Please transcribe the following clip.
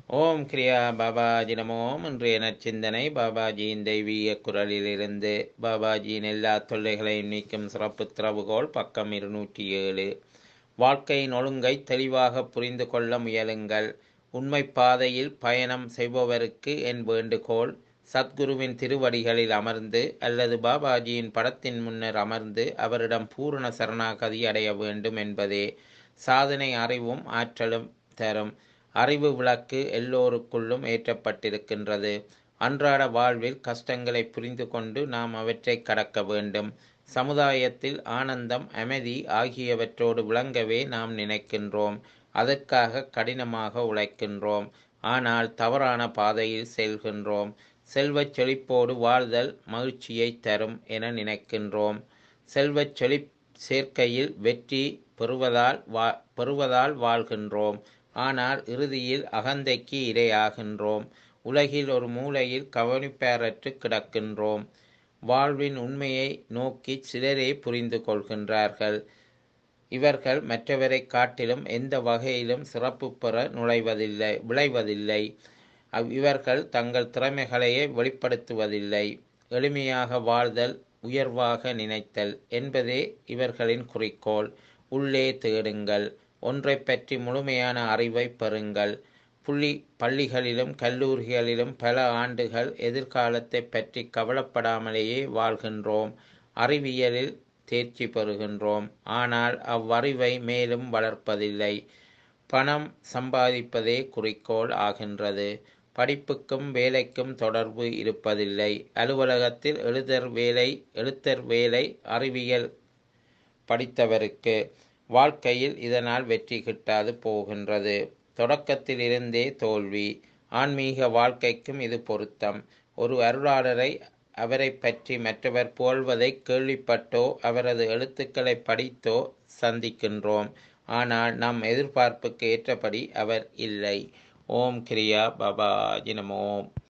ஓம் கிரியா பாபாஜி நமோம் இன்றைய நற்சிந்தனை பாபாஜியின் தெய்வீக குரலிலிருந்து பாபாஜியின் எல்லா தொல்லைகளையும் நீக்கும் சிறப்பு திறவுகோல் பக்கம் இருநூற்றி ஏழு வாழ்க்கையின் ஒழுங்கை தெளிவாக புரிந்து கொள்ள முயலுங்கள் உண்மை பாதையில் பயணம் செய்பவருக்கு என் வேண்டுகோள் சத்குருவின் திருவடிகளில் அமர்ந்து அல்லது பாபாஜியின் படத்தின் முன்னர் அமர்ந்து அவரிடம் பூரண சரணாகதி அடைய வேண்டும் என்பதே சாதனை அறிவும் ஆற்றலும் தரும் அறிவு விளக்கு எல்லோருக்குள்ளும் ஏற்றப்பட்டிருக்கின்றது அன்றாட வாழ்வில் கஷ்டங்களை புரிந்து கொண்டு நாம் அவற்றை கடக்க வேண்டும் சமுதாயத்தில் ஆனந்தம் அமைதி ஆகியவற்றோடு விளங்கவே நாம் நினைக்கின்றோம் அதற்காக கடினமாக உழைக்கின்றோம் ஆனால் தவறான பாதையில் செல்கின்றோம் செல்வச் செழிப்போடு வாழ்தல் மகிழ்ச்சியை தரும் என நினைக்கின்றோம் செல்வச் செழி சேர்க்கையில் வெற்றி பெறுவதால் வா பெறுவதால் வாழ்கின்றோம் ஆனால் இறுதியில் அகந்தைக்கு இரையாகின்றோம் உலகில் ஒரு மூலையில் கவனிப்பாரற்று கிடக்கின்றோம் வாழ்வின் உண்மையை நோக்கி சிலரே புரிந்து கொள்கின்றார்கள் இவர்கள் மற்றவரை காட்டிலும் எந்த வகையிலும் சிறப்பு பெற நுழைவதில்லை விளைவதில்லை இவர்கள் தங்கள் திறமைகளையே வெளிப்படுத்துவதில்லை எளிமையாக வாழ்தல் உயர்வாக நினைத்தல் என்பதே இவர்களின் குறிக்கோள் உள்ளே தேடுங்கள் ஒன்றை பற்றி முழுமையான அறிவை பெறுங்கள் புள்ளி பள்ளிகளிலும் கல்லூரிகளிலும் பல ஆண்டுகள் எதிர்காலத்தை பற்றி கவலைப்படாமலேயே வாழ்கின்றோம் அறிவியலில் தேர்ச்சி பெறுகின்றோம் ஆனால் அவ்வறிவை மேலும் வளர்ப்பதில்லை பணம் சம்பாதிப்பதே குறிக்கோள் ஆகின்றது படிப்புக்கும் வேலைக்கும் தொடர்பு இருப்பதில்லை அலுவலகத்தில் எழுதர் வேலை எழுத்தர் வேலை அறிவியல் படித்தவருக்கு வாழ்க்கையில் இதனால் வெற்றி கிட்டாது போகின்றது தொடக்கத்தில் இருந்தே தோல்வி ஆன்மீக வாழ்க்கைக்கும் இது பொருத்தம் ஒரு அருளாளரை அவரை பற்றி மற்றவர் புகழ்வதை கேள்விப்பட்டோ அவரது எழுத்துக்களை படித்தோ சந்திக்கின்றோம் ஆனால் நம் எதிர்பார்ப்புக்கு ஏற்றபடி அவர் இல்லை ஓம் கிரியா பாபா ஜினமோம்